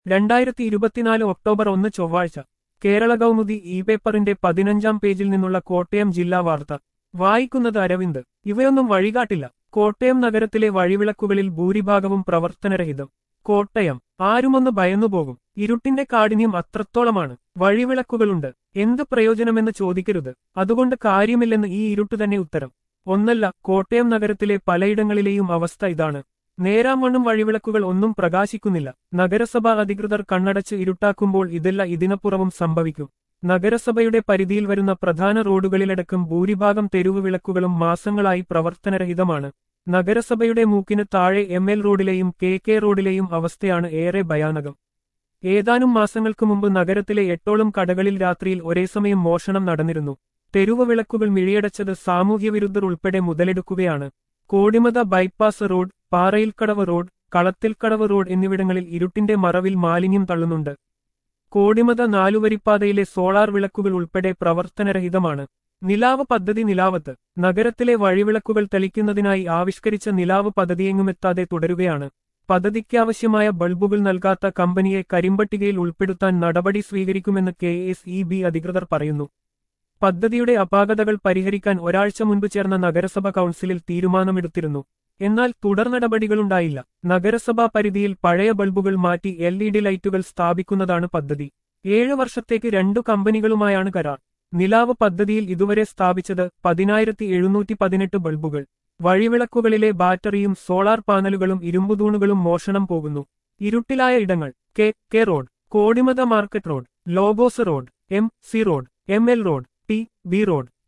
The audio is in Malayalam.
രണ്ടായിരത്തി ഇരുപത്തിനാല് ഒക്ടോബർ ഒന്ന് ചൊവ്വാഴ്ച കേരള കൗമുദി ഇ പേപ്പറിന്റെ പതിനഞ്ചാം പേജിൽ നിന്നുള്ള കോട്ടയം ജില്ലാ വാർത്ത വായിക്കുന്നത് അരവിന്ദ് ഇവയൊന്നും വഴികാട്ടില്ല കോട്ടയം നഗരത്തിലെ വഴിവിളക്കുകളിൽ ഭൂരിഭാഗവും പ്രവർത്തനരഹിതം കോട്ടയം ആരുമൊന്ന് ഭയന്നുപോകും ഇരുട്ടിന്റെ കാഠിന്യം അത്രത്തോളമാണ് വഴിവിളക്കുകളുണ്ട് എന്ത് പ്രയോജനമെന്ന് ചോദിക്കരുത് അതുകൊണ്ട് കാര്യമില്ലെന്ന് ഈ ഇരുട്ട് തന്നെ ഉത്തരം ഒന്നല്ല കോട്ടയം നഗരത്തിലെ പലയിടങ്ങളിലെയും അവസ്ഥ ഇതാണ് നേരാമണ്ണും വഴിവിളക്കുകൾ ഒന്നും പ്രകാശിക്കുന്നില്ല നഗരസഭാ അധികൃതർ കണ്ണടച്ച് ഇരുട്ടാക്കുമ്പോൾ ഇതല്ല ഇതിനപ്പുറവും സംഭവിക്കും നഗരസഭയുടെ പരിധിയിൽ വരുന്ന പ്രധാന റോഡുകളിലടക്കം ഭൂരിഭാഗം തെരുവ് വിളക്കുകളും മാസങ്ങളായി പ്രവർത്തനരഹിതമാണ് നഗരസഭയുടെ മൂക്കിന് താഴെ എം എൽ റോഡിലെയും കെ കെ റോഡിലെയും അവസ്ഥയാണ് ഏറെ ഭയാനകം ഏതാനും മാസങ്ങൾക്ക് മുമ്പ് നഗരത്തിലെ എട്ടോളം കടകളിൽ രാത്രിയിൽ ഒരേ സമയം മോഷണം നടന്നിരുന്നു തെരുവ് വിളക്കുകൾ മിഴിയടച്ചത് സാമൂഹ്യവിരുദ്ധർ ഉൾപ്പെടെ മുതലെടുക്കുകയാണ് Kodimatha bypass road Parayilkadavu road Kalathilkadavu road എന്നിവിടങ്ങളിൽ ഇരുട്ടിന്റെ മറവിൽ മാലിന്യം തള്ളുന്നുണ്ട് കോടിമത നാലുവരിപ്പാതയിലെ സോളാർ വിളക്കുകൾ ഉൾപ്പെടെ പ്രവർത്തനരഹിതമാണ് നിലാവ് പദ്ധതി നിലാവത്ത് നഗരത്തിലെ വഴിവിളക്കുകൾ തെളിക്കുന്നതിനായി ആവിഷ്കരിച്ച നിലാവ് പദ്ധതിയെങ്ങുമെത്താതെ തുടരുകയാണ് പദ്ധതിക്കാവശ്യമായ ബൾബുകൾ നൽകാത്ത കമ്പനിയെ കരിമ്പട്ടികയിൽ ഉൾപ്പെടുത്താൻ നടപടി സ്വീകരിക്കുമെന്ന് കെ എസ് ഇ ബി അധികൃതർ പറയുന്നു പദ്ധതിയുടെ അപാകതകൾ പരിഹരിക്കാൻ ഒരാഴ്ച മുൻപ് ചേർന്ന നഗരസഭ കൗൺസിലിൽ തീരുമാനമെടുത്തിരുന്നു എന്നാൽ തുടർ നടപടികളുണ്ടായില്ല നഗരസഭാ പരിധിയിൽ പഴയ ബൾബുകൾ മാറ്റി എൽ ഇ ഡി ലൈറ്റുകൾ സ്ഥാപിക്കുന്നതാണ് പദ്ധതി ഏഴു വർഷത്തേക്ക് രണ്ടു കമ്പനികളുമായാണ് കരാർ നിലാവ് പദ്ധതിയിൽ ഇതുവരെ സ്ഥാപിച്ചത് പതിനായിരത്തി എഴുന്നൂറ്റി പതിനെട്ട് ബൾബുകൾ വഴിവിളക്കുകളിലെ ബാറ്ററിയും സോളാർ പാനലുകളും ഇരുമ്പുതൂണുകളും മോഷണം പോകുന്നു ഇരുട്ടിലായ ഇടങ്ങൾ K K road Kodimatha market road Logos road M C road M L road T B road